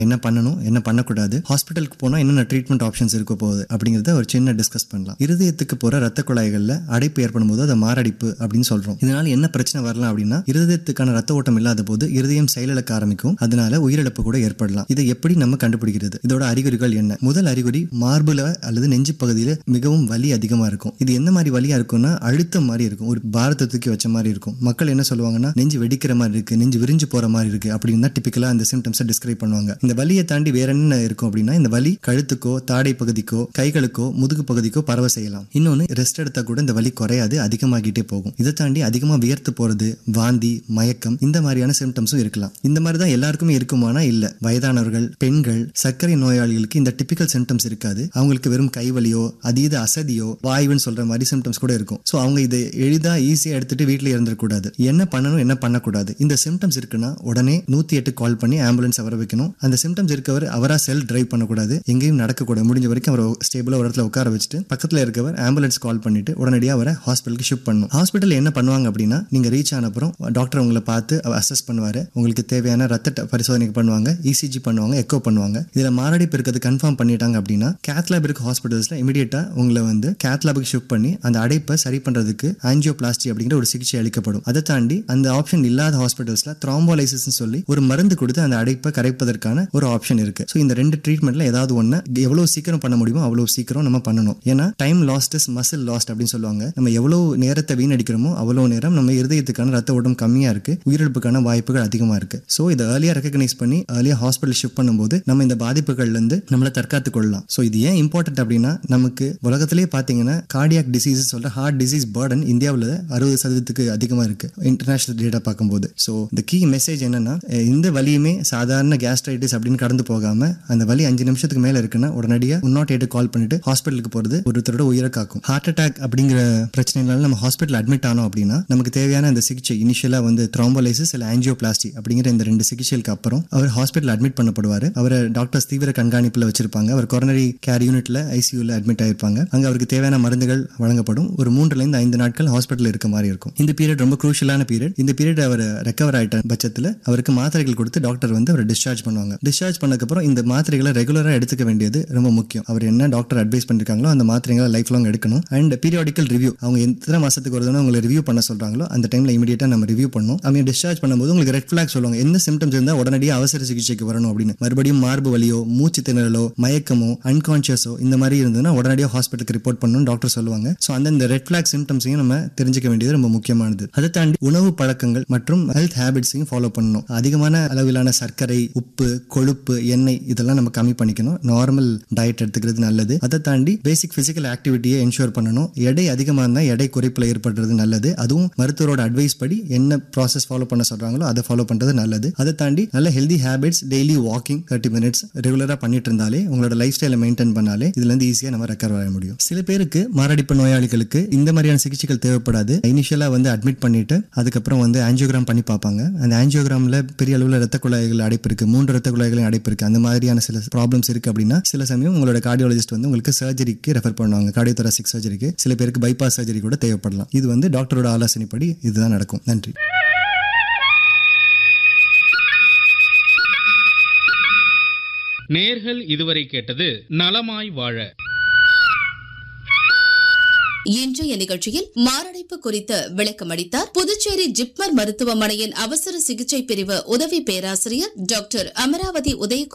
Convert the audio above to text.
என்ன பண்ணணும் என்ன பண்ணக்கூடாது ஹாஸ்பிட்டலுக்கு போனா என்னென்ன ட்ரீட்மெண்ட் ஆப்ஷன்ஸ் இருக்க போகுது அப்படிங்கறத ஒரு சின்ன டிஸ்கஸ் பண்ணலாம் இருதயத்துக்கு போற ரத்த குழாய்கள்ல அடைப்பு ஏற்படும் போது அதை மாரடைப்பு அப்படின்னு சொல்றோம் இதனால என்ன பிரச்சனை வரலாம் அப்படின்னா இருதயத்துக்கான ரத்த ஓட்டம் இல்லாத போது இருதயம் செயலிழக்க ஆரம்பிக்கும் அதனால உயிரிழப்பு கூட ஏற்படலாம் இதை எப்படி நம்ம கண்டுபிடிக்கிறது இதோட அறிகுறிகள் என்ன முதல் அறிகுறி மார்புல அல்லது நெஞ்சு பகுதியில மிகவும் வலி அதிகமா இருக்கும் இது எந்த மாதிரி வலியா இருக்கும்னா அழுத்தம் மாதிரி இருக்கும் ஒரு பாரத்தை தூக்கி வச்ச மாதிரி இருக்கும் மக்கள் என்ன சொல்லுவாங்கன்னா நெஞ்சு வெடிக்கிற மாதிரி இருக்கு நெஞ்சு விரிஞ்சு போற மாதிரி இருக்கு அப்படின்னு தான் டிபிக்கலா அந்த சிம்டம்ஸை டிஸ்கிரைப் பண்ணுவாங்க இந்த வலியை தாண்டி வேற என்ன இருக்கும் அப்படின்னா இந்த வலி கழுத்துக்கோ தாடை பகுதிக்கோ கைகளுக்கோ முதுகு பகுதிக்கோ பரவ செய்யலாம் இன்னொன்னு ரெஸ்ட் எடுத்தா கூட இந்த வலி குறையாது அதிகமாகிட்டே போகும் இதை தாண்டி அதிகமா வியர்த்து போறது வாந்தி மயக்கம் இந்த மாதிரியான சிம்டம்ஸும் இருக்கலாம் இந்த மாதிரி தான் எல்லாருக்குமே இருக்குமானா இல்ல வயதானவர்கள் பெண்கள் சர்க்கரை நோயாளிகளுக்கு இந்த டிபிக்கல் சிம்டம்ஸ் இருக்காது அவங்களுக்கு வெறும் கைவலியோ அதீத அசதியோ வாய்வுன்னு சொல்ற மாதிரி சிம்டம்ஸ் கூட இருக்கும் ஸோ அவங்க இதை எளிதா ஈஸியா எடுத்துட்டு வீட்டில் இருந்துடக்கூடாது என்ன பண்ணணும் என்ன பண்ணக்கூடாது இந்த சிம்டம்ஸ் இருக்குன்னா உடனே நூத்தி எட்டு கால் பண்ணி ஆம்புலன்ஸ் வர வைக்கணும் அந்த சிம்டம்ஸ் இருக்கவர் அவரா செல் டிரைவ் பண்ணக்கூடாது எங்கேயும் நடக்கக்கூடாது முடிஞ்ச வரைக்கும் அவர் ஸ்டேபிளா ஒரு இடத்துல உட்கார வச்சுட்டு பக்கத்துல இருக்கவர் ஆம்புலன்ஸ் கால் பண்ணிட்டு உடனடியாக அவரை ஹாஸ்பிட்டலுக்கு ஷிஃப்ட் பண்ணணும் ஹாஸ்பிட்டல் என்ன பண்ணுவாங்க அப்படின்னா நீங்க ரீச் ஆன அப்புறம் டாக்டர் உங்களை பார்த்து அசஸ் பண்ணுவாரு உங்களுக்கு தேவையான ரத்த ட- பரிசோதனை பண்ணுவாங்க இசிஜி பண்ணுவாங்க எக்கோ பண்ணுவாங்க இதுல மாரடைப்பு இருக்கிறது கன்ஃபார்ம் பண்ணிட்டாங்க அப்படின்னா கேத்லாப் இருக்க ஹாஸ்பிட்டல்ஸ்ல இமீடியட்டா உங்களை வந்து கேத்லாபுக்கு ஷிஃப்ட் பண்ணி அந்த அடைப்பை சரி பண்றதுக்கு ஆஞ்சியோபிளாஸ்டி அப்படிங்கிற ஒரு சிகிச்சை அளிக்கப்படும் அதை தாண்டி அந்த ஆப்ஷன் இல்லாத ஹாஸ்பிட்டல்ஸ்ல த்ராம்போலைசிஸ் சொல்லி ஒரு மருந்து கொடுத்து அந்த அடைப்பை கரைப்பதற்கான ஒரு ஆப்ஷன் இருக்கு ஸோ இந்த ரெண்டு ட்ரீட்மெண்ட்ல ஏதாவது ஒன்று எவ்வளவு சீக்கிரம் பண்ண முடியுமோ அவ்வளவு சீக்கிரம் நம்ம பண்ணணும் ஏன்னா time lost is muscle lost அப்படின்னு சொல்லுவாங்க நம்ம எவ்வளவு நேரத்தை வீணடிக்கிறோமோ அவ்வளவு நேரம் நம்ம இருதயத்துக்கான ரத்த ஓட்டம் கம்மியா இருக்கு உயிரிழப்புக்கான வாய்ப்புகள் அதிகமா இருக்கு ஸோ இதை ஏர்லியா ரெகக்னைஸ் பண்ணி ஏர்லியா ஹாஸ்பிட்டல் ஷிஃப்ட் பண்ணும்போது நம்ம இந்த பாதிப்புகள்ல இருந்து நம்மளை தற்காத்துக் கொள்ளலாம் ஸோ இது ஏன் இம்பார்ட்டன்ட் அப்படின்னா நமக்கு உலகத்திலேயே பார்த்தீங்கன்னா கார்டியாக் டிசீஸ் சொல்ற ஹார்ட் டிசீஸ் பர்டன் இந்தியாவில் அறுபது சதவீதத்துக்கு அதிகமாக இருக்கு இன்டர்நேஷனல் டேட்டா பார்க்கும்போது ஸோ இந்த கீ மெசேஜ் என்னன்னா அஹ் இந்த வலியுமே சாதாரண கேஸ்ட்ரைட்டிஸ் அப்படின்னு கடந்து போகாம அந்த வலி அஞ்சு நிமிஷத்துக்கு மேல இருக்குன்னா உடனடியாக ஒன் நாட் எயிட் கால் பண்ணிட்டு ஹாஸ்பிட்டலுக்கு போறது ஒருத்தரோட உயிரை காக்கும் ஹார்ட் அட்டாக் அப்படிங்கிற பிரச்சனைனால நம்ம ஹாஸ்பிட்டல் அட்மிட் ஆனோம் அப்படின்னா நமக்கு தேவையான அந்த சிகிச்சை இனிஷியலா வந்து த்ராம்போலைசிஸ் இல்ல ஆஞ்சியோபிளாஸ்டி அப்படிங்கிற இந்த ரெண்டு சிகிச்சைகளுக்கு அப்புறம் அவர் ஹாஸ்பிட்டல் அட்மிட் பண்ணப்படுவார் அவரை டாக்டர்ஸ் தீவிர கண்காணிப்புல வச்சிருப்பாங்க அவர் கொரோனரி கேர் யூனிட்ல ஐசியூல அட்மிட் ஆயிருப்பாங்க அங்க அவருக்கு தேவையான மருந்துகள் வழங்கப்படும் ஒரு மூன்றுல இருந்து ஐந்து நாட்கள் ஹாஸ்பிட்டல் இருக்க மாதிரி இருக்கும் இந்த பீரியட் ரொம்ப குரூஷியலான பீரியட் இந்த பீரியட் அவர் ரெக்கவர் ஆயிட்ட பட்சத்துல அவருக்கு மாத்திரைகள் கொடுத்து டாக்டர் வந்து அவரை டிஸ்சார்ஜ் பண்ணுவாங்க டிஸ்சார்ஜ் பண்ணதுக்கப்புறம் இந்த மாத்திரைகளை ரெகுலரா எடுத்துக்க வேண்டியது ரொம்ப முக்கியம் அவர் என்ன டாக்டர் அட்வைஸ் பண்ணிருக்காங்களோ அந்த மாத்திரைகளை லைஃப் லாங் எடுக்கணும் அண்ட் பீரியாடிக்கல் ரிவ்யூ அவங்க எத்தனை மாசத்துக்கு ஒரு தடவை உங்களை ரிவ்யூ பண்ண சொல்றாங்களோ அந்த டைம்ல இமீடியட்டா நம்ம ரிவ்யூ பண்ணணும் அவங்க டிஸ்சார்ஜ் பண்ணும்போது உங்களுக்கு ரெட் ஃபிளாக் சொல்லுவாங்க என்ன சிம்டம்ஸ் இருந்தா உடனடியாக அவசர சிகிச்சைக்கு வரணும் அப்படின்னு மறுபடியும் மார்பு வலியோ மூச்சு திணறலோ மயக்கமோ அன்கான்சியஸோ இந்த மாதிரி இருந்ததுன்னா உடனடியாக ஹாஸ்பிட்டலுக்கு ரிப்போர்ட் பண்ணணும் டாக்டர் சொல்லுவாங்க ஸோ அந்த இந்த ரெட் ஃபிளாக் சிம்டம்ஸையும் நம்ம தெரிஞ்சுக்க வேண்டியது ரொம்ப முக்கியமானது அதை தாண்டி உணவு பழக்கங்கள் மற்றும் ஹெல்த் ஹேபிட்ஸையும் ஃபாலோ பண்ணணும் அதிகமான அளவிலான சர்க்கரை உப்பு கொழுப்பு எண்ணெய் இதெல்லாம் நம்ம கம்மி பண்ணிக்கணும் நார்மல் டயட் எடுத்துக்கிறது நல்லது அதை தாண்டி பேசிக் பிசிக்கல் ஆக்டிவிட்டியை என்ஷூர் பண்ணணும் எடை அதிகமாக இருந்தால் எடை குறைப்பில் ஏற்படுறது நல்லது அதுவும் மருத்துவரோட அட்வைஸ் படி என்ன ப்ராசஸ் ஃபாலோ பண்ண சொல்றாங்களோ அதை ஃபாலோ பண்றது நல்லது அதை தாண்டி நல்ல healthy habits daily walking thirty minutes ரெகுலராக பண்ணிட்டு இருந்தாலே உங்களோட லைஃப் ஸ்டைலை மெயின்டைன் பண்ணாலே இதுல இருந்து ஈஸியாக நம்ம ரெக்கவர் ஆக முடியும் சில பேருக்கு மாரடைப்பு நோயாளிகளுக்கு இந்த மாதிரியான சிகிச்சைகள் தேவைப்படாது இனிஷியலா வந்து அட்மிட் பண்ணிட்டு அதுக்கப்புறம் வந்து ஆஞ்சியோகிராம் பண்ணி பார்ப்பாங்க அந்த ஆஞ்சியோகிராம்ல பெரிய அளவில் ரத்த குழாய்கள் அடைப்பு இருக்கு மூன்று ரத்த குழாய்களையும் அடைப்பு இருக்கு அந்த மாதிரியான சில ப்ராப்ளம்ஸ் இருக்கு அப்படின்னா சில சமயம் உங்களோட கார்டியாலஜிஸ்ட் வந்து உங்களுக்கு சர்ஜரிக்கு ரெஃபர் பண்ணுவாங்க கார்டியோதராசிக் சர்ஜரிக்கு சில பேருக்கு பைபாஸ் சர்ஜரி கூட தேவைப்படலாம் இது வந்து டாக்டரோட ஆலோசனைப்படி இதுதான் நடக்கும் நன்றி நேர்கள் இதுவரை கேட்டது நலமாய் வாழ இன்றைய நிகழ்ச்சியில் மாரடைப்பு குறித்து விளக்கமளித்தார் புதுச்சேரி ஜிப்மர் மருத்துவமனையின் அவசர சிகிச்சை பிரிவு உதவி பேராசிரியர் டாக்டர் அமராவதி உதய